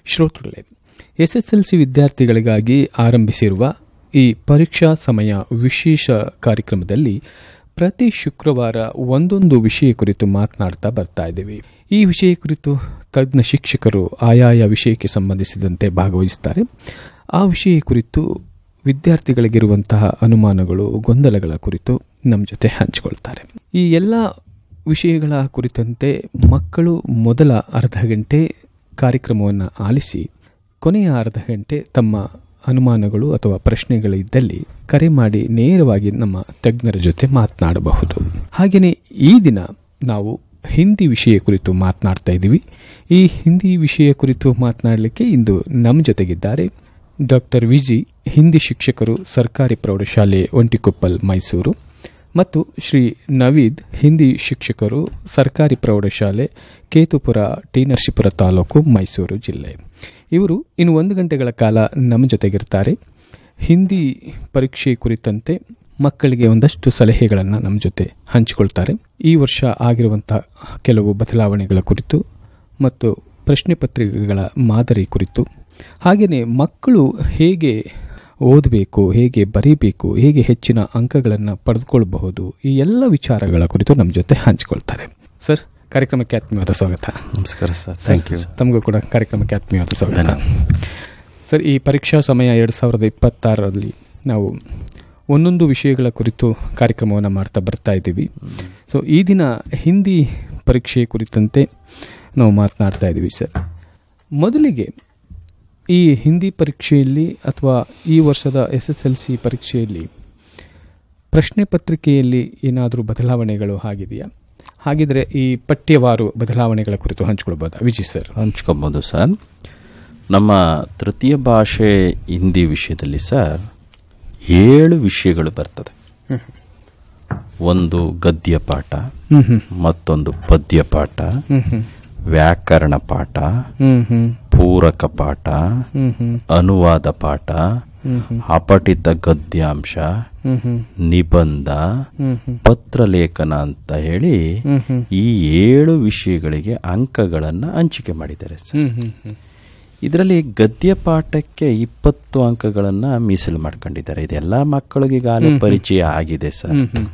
ಶ್ರೋತೃಗಳೇ ಎಸ್ಎಸ್ಎಲ್ಸಿ ವಿದ್ಯಾರ್ಥಿಗಳಿಗಾಗಿ ಆರಂಭಿಸಿರುವ ಈ ಪರೀಕ್ಷಾ ಸಮಯ ವಿಶೇಷ ಕಾರ್ಯಕ್ರಮದಲ್ಲಿ ಪ್ರತಿ ಶುಕ್ರವಾರ ಒಂದೊಂದು ವಿಷಯ ಕುರಿತು ಮಾತನಾಡ್ತಾ ಬರ್ತಾ ಇದ್ದೀವಿ ಈ ವಿಷಯ ಕುರಿತು ತಜ್ಞ ಶಿಕ್ಷಕರು ಆಯಾಯ ವಿಷಯಕ್ಕೆ ಸಂಬಂಧಿಸಿದಂತೆ ಭಾಗವಹಿಸುತ್ತಾರೆ ಆ ವಿಷಯ ಕುರಿತು ವಿದ್ಯಾರ್ಥಿಗಳಿಗಿರುವಂತಹ ಅನುಮಾನಗಳು ಗೊಂದಲಗಳ ಕುರಿತು ನಮ್ಮ ಜೊತೆ ಹಂಚಿಕೊಳ್ತಾರೆ ಈ ಎಲ್ಲ ವಿಷಯಗಳ ಕುರಿತಂತೆ ಮಕ್ಕಳು ಮೊದಲ ಅರ್ಧ ಗಂಟೆ ಕಾರ್ಯಕ್ರಮವನ್ನು ಆಲಿಸಿ ಕೊನೆಯ ಅರ್ಧ ಗಂಟೆ ತಮ್ಮ ಅನುಮಾನಗಳು ಅಥವಾ ಪ್ರಶ್ನೆಗಳಿದ್ದಲ್ಲಿ ಕರೆ ಮಾಡಿ ನೇರವಾಗಿ ನಮ್ಮ ತಜ್ಞರ ಜೊತೆ ಮಾತನಾಡಬಹುದು ಹಾಗೆಯೇ ಈ ದಿನ ನಾವು ಹಿಂದಿ ವಿಷಯ ಕುರಿತು ಮಾತನಾಡ್ತಾ ಇದ್ದೀವಿ ಈ ಹಿಂದಿ ವಿಷಯ ಕುರಿತು ಮಾತನಾಡಲಿಕ್ಕೆ ಇಂದು ನಮ್ಮ ಜೊತೆಗಿದ್ದಾರೆ ಡಾಕ್ಟರ್ ವಿಜಿ ಹಿಂದಿ ಶಿಕ್ಷಕರು ಸರ್ಕಾರಿ ಪ್ರೌಢಶಾಲೆ ಒಂಟಿಕೊಪ್ಪಲ್ ಮೈಸೂರು ಮತ್ತು ಶ್ರೀ ನವೀದ್ ಹಿಂದಿ ಶಿಕ್ಷಕರು ಸರ್ಕಾರಿ ಪ್ರೌಢಶಾಲೆ ಕೇತುಪುರ ಟಿ ನರಸೀಪುರ ತಾಲೂಕು ಮೈಸೂರು ಜಿಲ್ಲೆ ಇವರು ಇನ್ನು ಒಂದು ಗಂಟೆಗಳ ಕಾಲ ನಮ್ಮ ಜೊತೆಗಿರ್ತಾರೆ ಹಿಂದಿ ಪರೀಕ್ಷೆ ಕುರಿತಂತೆ ಮಕ್ಕಳಿಗೆ ಒಂದಷ್ಟು ಸಲಹೆಗಳನ್ನು ನಮ್ಮ ಜೊತೆ ಹಂಚಿಕೊಳ್ತಾರೆ ಈ ವರ್ಷ ಆಗಿರುವಂತಹ ಕೆಲವು ಬದಲಾವಣೆಗಳ ಕುರಿತು ಮತ್ತು ಪ್ರಶ್ನೆ ಪತ್ರಿಕೆಗಳ ಮಾದರಿ ಕುರಿತು ಹಾಗೆಯೇ ಮಕ್ಕಳು ಹೇಗೆ ಓದಬೇಕು ಹೇಗೆ ಬರೀಬೇಕು ಹೇಗೆ ಹೆಚ್ಚಿನ ಅಂಕಗಳನ್ನು ಪಡೆದುಕೊಳ್ಳಬಹುದು ಈ ಎಲ್ಲ ವಿಚಾರಗಳ ಕುರಿತು ನಮ್ಮ ಜೊತೆ ಹಂಚಿಕೊಳ್ತಾರೆ ಸರ್ ಕಾರ್ಯಕ್ರಮಕ್ಕೆ ಆತ್ಮೀಯವಾದ ಸ್ವಾಗತ ನಮಸ್ಕಾರ ಸರ್ ಥ್ಯಾಂಕ್ ಯು ತಮಗೂ ಕೂಡ ಕಾರ್ಯಕ್ರಮಕ್ಕೆ ಆತ್ಮೀಯವಾದ ಸ್ವಾಗತ ಸರ್ ಈ ಪರೀಕ್ಷಾ ಸಮಯ ಎರಡು ಸಾವಿರದ ಇಪ್ಪತ್ತಾರರಲ್ಲಿ ನಾವು ಒಂದೊಂದು ವಿಷಯಗಳ ಕುರಿತು ಕಾರ್ಯಕ್ರಮವನ್ನು ಮಾಡ್ತಾ ಬರ್ತಾ ಇದ್ದೀವಿ ಸೊ ಈ ದಿನ ಹಿಂದಿ ಪರೀಕ್ಷೆ ಕುರಿತಂತೆ ನಾವು ಮಾತನಾಡ್ತಾ ಇದ್ದೀವಿ ಸರ್ ಮೊದಲಿಗೆ ಈ ಹಿಂದಿ ಪರೀಕ್ಷೆಯಲ್ಲಿ ಅಥವಾ ಈ ವರ್ಷದ ಎಸ್ ಎಸ್ ಎಲ್ ಸಿ ಪರೀಕ್ಷೆಯಲ್ಲಿ ಪ್ರಶ್ನೆ ಪತ್ರಿಕೆಯಲ್ಲಿ ಏನಾದರೂ ಬದಲಾವಣೆಗಳು ಆಗಿದೆಯಾ ಹಾಗಿದ್ರೆ ಈ ಪಠ್ಯವಾರು ಬದಲಾವಣೆಗಳ ಕುರಿತು ಹಂಚಿಕೊಳ್ಬೋದಾ ವಿಜಯ್ ಸರ್ ಹಂಚ್ಕೊಬೋದು ಸರ್ ನಮ್ಮ ತೃತೀಯ ಭಾಷೆ ಹಿಂದಿ ವಿಷಯದಲ್ಲಿ ಸರ್ ಏಳು ವಿಷಯಗಳು ಬರ್ತದೆ ಒಂದು ಗದ್ಯ ಪಾಠ ಹ್ಮ್ ಹ್ಮ್ ಮತ್ತೊಂದು ಪದ್ಯ ಪಾಠ ಹ್ಮ್ ಹ್ಮ್ ವ್ಯಾಕರಣ ಪಾಠ ಹ್ಮ್ ಹ್ಮ್ ಪೂರಕ ಪಾಠ ಹ್ಮ್ ಹ್ಮ್ ಅನುವಾದ ಪಾಠ ಹ್ಮ್ ಹ್ಮ್ ಅಪಠಿತ ಗದ್ಯಾಂಶ ಹ್ಮ್ ಹ್ಮ್ ನಿಬಂಧ ಹ್ಮ್ ಹ್ಮ್ ಪತ್ರಲೇಖನ ಅಂತ ಹೇಳಿ ಹ್ಮ್ ಹ್ಮ್ ಈ ಏಳು ವಿಷಯಗಳಿಗೆ ಅಂಕಗಳನ್ನು ಹಂಚಿಕೆ ಮಾಡಿದ್ದಾರೆ ಸರ್ ಹ್ಮ್ ಹ್ಮ್ ಹ್ಮ್ ಇದರಲ್ಲಿ ಗದ್ಯ ಪಾಠಕ್ಕೆ ಇಪ್ಪತ್ತು ಅಂಕಗಳನ್ನು ಮೀಸಲು ಮಾಡ್ಕೊಂಡಿದ್ದಾರೆ ಇದೆಲ್ಲ ಮಕ್ಕಳಿಗೆ ಈಗಾಗಲೇ ಪರಿಚಯ ಆಗಿದೆ ಸರ್ ಹ್ಮ್ ಹ್ಮ್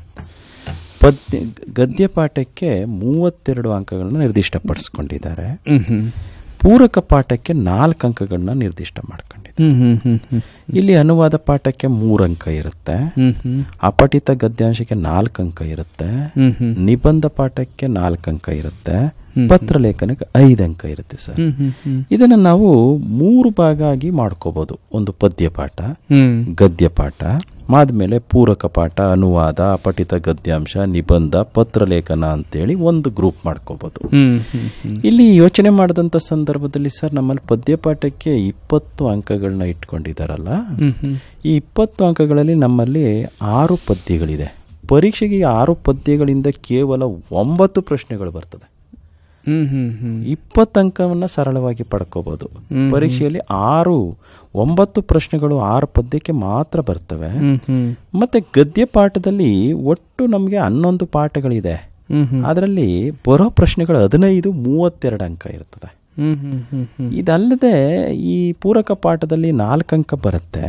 ಪದ್ಯ ಗದ್ಯ ಪಾಠಕ್ಕೆ ಮೂವತ್ತೆರಡು ಅಂಕಗಳನ್ನ ನಿರ್ದಿಷ್ಟಪಡಿಸ್ಕೊಂಡಿದ್ದಾರೆ ಹ್ಮ್ ಹ್ಮ್ ಪೂರಕ ಪಾಠಕ್ಕೆ ನಾಲ್ಕು ಅಂಕಗಳನ್ನ ನಿರ್ದಿಷ್ಟ ಮಾಡ್ಕೊಂಡಿದ್ದಾರೆ ಹ್ಮ್ ಹ್ಮ್ ಹ್ಮ್ ಹ್ಮ್ ಇಲ್ಲಿ ಅನುವಾದ ಪಾಠಕ್ಕೆ ಮೂರು ಅಂಕ ಇರುತ್ತೆ ಹ್ಮ್ ಹ್ಮ್ ಅಪಠಿತ ಗದ್ಯಾಂಶಕ್ಕೆ ನಾಲ್ಕು ಅಂಕ ಇರುತ್ತೆ ಹ್ಮ್ ಹ್ಮ್ ನಿಬಂಧ ಪಾಠಕ್ಕೆ ನಾಲ್ಕು ಅಂಕ ಇರುತ್ತೆ ಪತ್ರಲೇಖನಕ್ಕೆ ಐದು ಅಂಕ ಇರುತ್ತೆ ಸರ್ ಹ್ಮ್ ಹ್ಮ್ ಹ್ಮ್ ಇದನ್ನ ನಾವು ಮೂರು ಭಾಗ ಆಗಿ ಮಾಡ್ಕೋಬಹುದು ಒಂದು ಪದ್ಯ ಪಾಠ ಹ್ಮ್ ಗದ್ಯ ಪಾಠ ಆದ್ಮೇಲೆ ಪೂರಕ ಪಾಠ ಅನುವಾದ ಅಪಠಿತ ಗದ್ಯಾಂಶ ನಿಬಂಧ ಪತ್ರಲೇಖನ ಅಂತೇಳಿ ಒಂದು ಗ್ರೂಪ್ ಮಾಡ್ಕೋಬಹುದು ಹ್ಮ್ ಹ್ಮ್ ಹ್ಮ್ ಇಲ್ಲಿ ಯೋಚನೆ ಮಾಡಿದಂತ ಸಂದರ್ಭದಲ್ಲಿ ಸರ್ ನಮ್ಮಲ್ಲಿ ಪದ್ಯ ಪಾಠಕ್ಕೆ ಇಪ್ಪತ್ತು ಅಂಕಗಳನ್ನ ಇಟ್ಕೊಂಡಿದಾರಲ್ಲ ಹ್ಮ್ ಹ್ಮ್ ಈ ಇಪ್ಪತ್ತು ಅಂಕಗಳಲ್ಲಿ ನಮ್ಮಲ್ಲಿ ಆರು ಪದ್ಯಗಳಿದೆ ಪರೀಕ್ಷೆಗೆ ಈ ಆರು ಪದ್ಯಗಳಿಂದ ಕೇವಲ ಒಂಬತ್ತು ಪ್ರಶ್ನೆಗಳು ಬರ್ತದೆ ಹ್ಮ್ ಹ್ಮ್ ಹ್ಮ್ ಇಪ್ಪತ್ತು ಅಂಕವನ್ನ ಸರಳವಾಗಿ ಪಡ್ಕೋಬಹುದು ಪರೀಕ್ಷೆಯಲ್ಲಿ ಆರು ಒಂಬತ್ತು ಪ್ರಶ್ನೆಗಳು ಆರು ಪದ್ಯಕ್ಕೆ ಮಾತ್ರ ಬರ್ತವೆ ಹ್ಮ್ ಹ್ಮ್ ಮತ್ತೆ ಗದ್ಯ ಪಾಠದಲ್ಲಿ ಒಟ್ಟು ನಮಗೆ ಹನ್ನೊಂದು ಪಾಠಗಳಿದೆ ಹ್ಮ್ ಹ್ಮ್ ಅದರಲ್ಲಿ ಬರೋ ಪ್ರಶ್ನೆಗಳು ಹದಿನೈದು ಮೂವತ್ತೆರಡು ಅಂಕ ಇರ್ತದೆ ಹ್ಮ್ ಹ್ಮ್ ಹ್ಮ್ ಹ್ಮ್ ಇದಲ್ಲದೆ ಈ ಪೂರಕ ಪಾಠದಲ್ಲಿ ನಾಲ್ಕು ಅಂಕ ಬರುತ್ತೆ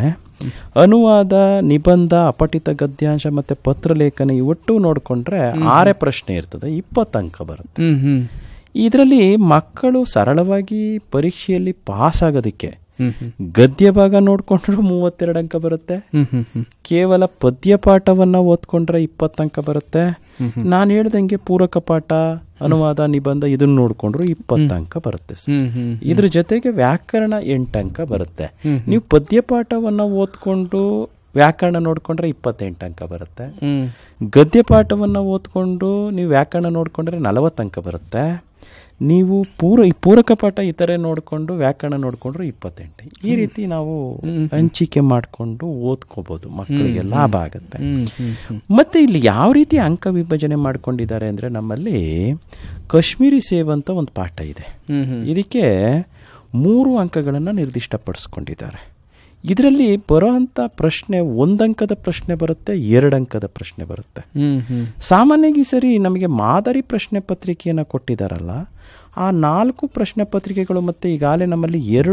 ಅನುವಾದ ನಿಬಂಧ ಅಪಠಿತ ಗದ್ಯಾಂಶ ಮತ್ತೆ ಪತ್ರಲೇಖನ ಈ ಒಟ್ಟು ನೋಡಿಕೊಂಡ್ರೆ ಆರೇ ಪ್ರಶ್ನೆ ಇರ್ತದೆ ಇಪ್ಪತ್ತು ಅಂಕ ಬರುತ್ತೆ ಹ್ಮ್ ಹ್ಮ್ ಇದರಲ್ಲಿ ಮಕ್ಕಳು ಸರಳವಾಗಿ ಪರೀಕ್ಷೆಯಲ್ಲಿ ಪಾಸ್ ಆಗೋದಕ್ಕೆ ಹ್ಮ್ ಹ್ಮ್ ಗದ್ಯ ಭಾಗ ನೋಡ್ಕೊಂಡ್ರು ಮೂವತ್ತೆರಡು ಅಂಕ ಬರುತ್ತೆ ಹ್ಮ್ ಹ್ಮ್ ಹ್ಮ್ ಕೇವಲ ಪದ್ಯ ಪಾಠವನ್ನ ಓದ್ಕೊಂಡ್ರೆ ಇಪ್ಪತ್ತು ಅಂಕ ಬರುತ್ತೆ ನಾನು ಹೇಳ್ದಂಗೆ ಪೂರಕ ಪಾಠ ಅನುವಾದ ನಿಬಂಧ ಇದನ್ನ ನೋಡ್ಕೊಂಡ್ರು ಇಪ್ಪತ್ತು ಅಂಕ ಬರುತ್ತೆ ಸರ್ ಹ್ಮ್ ಹ್ಮ್ ಇದ್ರ ಜೊತೆಗೆ ವ್ಯಾಕರಣ ಎಂಟು ಅಂಕ ಬರುತ್ತೆ ನೀವು ಪದ್ಯ ಪಾಠವನ್ನ ಓದ್ಕೊಂಡು ವ್ಯಾಕರಣ ನೋಡ್ಕೊಂಡ್ರೆ ಇಪ್ಪತ್ತೆಂಟು ಅಂಕ ಬರುತ್ತೆ ಹ್ಮ್ ಗದ್ಯ ಪಾಠವನ್ನ ಓದ್ಕೊಂಡು ನೀವು ವ್ಯಾಕರಣ ನೋಡ್ಕೊಂಡ್ರೆ ನಲವತ್ತು ಅಂಕ ಬರುತ್ತೆ ನೀವು ಪೂರ ಈ ಪೂರಕ ಪಾಠ ಇತರೆ ನೋಡಿಕೊಂಡು ವ್ಯಾಕರಣ ನೋಡಿಕೊಂಡ್ರೆ ಇಪ್ಪತ್ತೆಂಟು ಈ ರೀತಿ ನಾವು ಹಂಚಿಕೆ ಮಾಡಿಕೊಂಡು ಓದ್ಕೋಬಹುದು ಮಕ್ಕಳಿಗೆ ಲಾಭ ಆಗುತ್ತೆ ಹ್ಮ್ ಹ್ಮ್ ಹ್ಮ್ ಮತ್ತೆ ಇಲ್ಲಿ ಯಾವ ರೀತಿ ಅಂಕ ವಿಭಜನೆ ಮಾಡ್ಕೊಂಡಿದ್ದಾರೆ ಅಂದ್ರೆ ನಮ್ಮಲ್ಲಿ ಕಾಶ್ಮೀರಿ ಸೇವ್ ಅಂತ ಒಂದು ಪಾಠ ಇದೆ ಹ್ಮ್ ಹ್ಮ್ ಇದಕ್ಕೆ ಮೂರು ಅಂಕಗಳನ್ನು ನಿರ್ದಿಷ್ಟಪಡಿಸ್ಕೊಂಡಿದ್ದಾರೆ ಇದರಲ್ಲಿ ಬರೋಂಥ ಪ್ರಶ್ನೆ ಒಂದಂಕದ ಪ್ರಶ್ನೆ ಬರುತ್ತೆ ಎರಡು ಅಂಕದ ಪ್ರಶ್ನೆ ಬರುತ್ತೆ ಹ್ಮ್ ಹ್ಮ್ ಸಾಮಾನ್ಯವಾಗಿ ಸರಿ ನಮಗೆ ಮಾದರಿ ಪ್ರಶ್ನೆ ಪತ್ರಿಕೆಯನ್ನು ಕೊಟ್ಟಿದ್ದಾರಲ್ಲ ಆ ನಾಲ್ಕು ಪ್ರಶ್ನೆ ಪತ್ರಿಕೆಗಳು ಮತ್ತೆ ಈಗಾಗಲೇ ನಮ್ಮಲ್ಲಿ ಎರಡು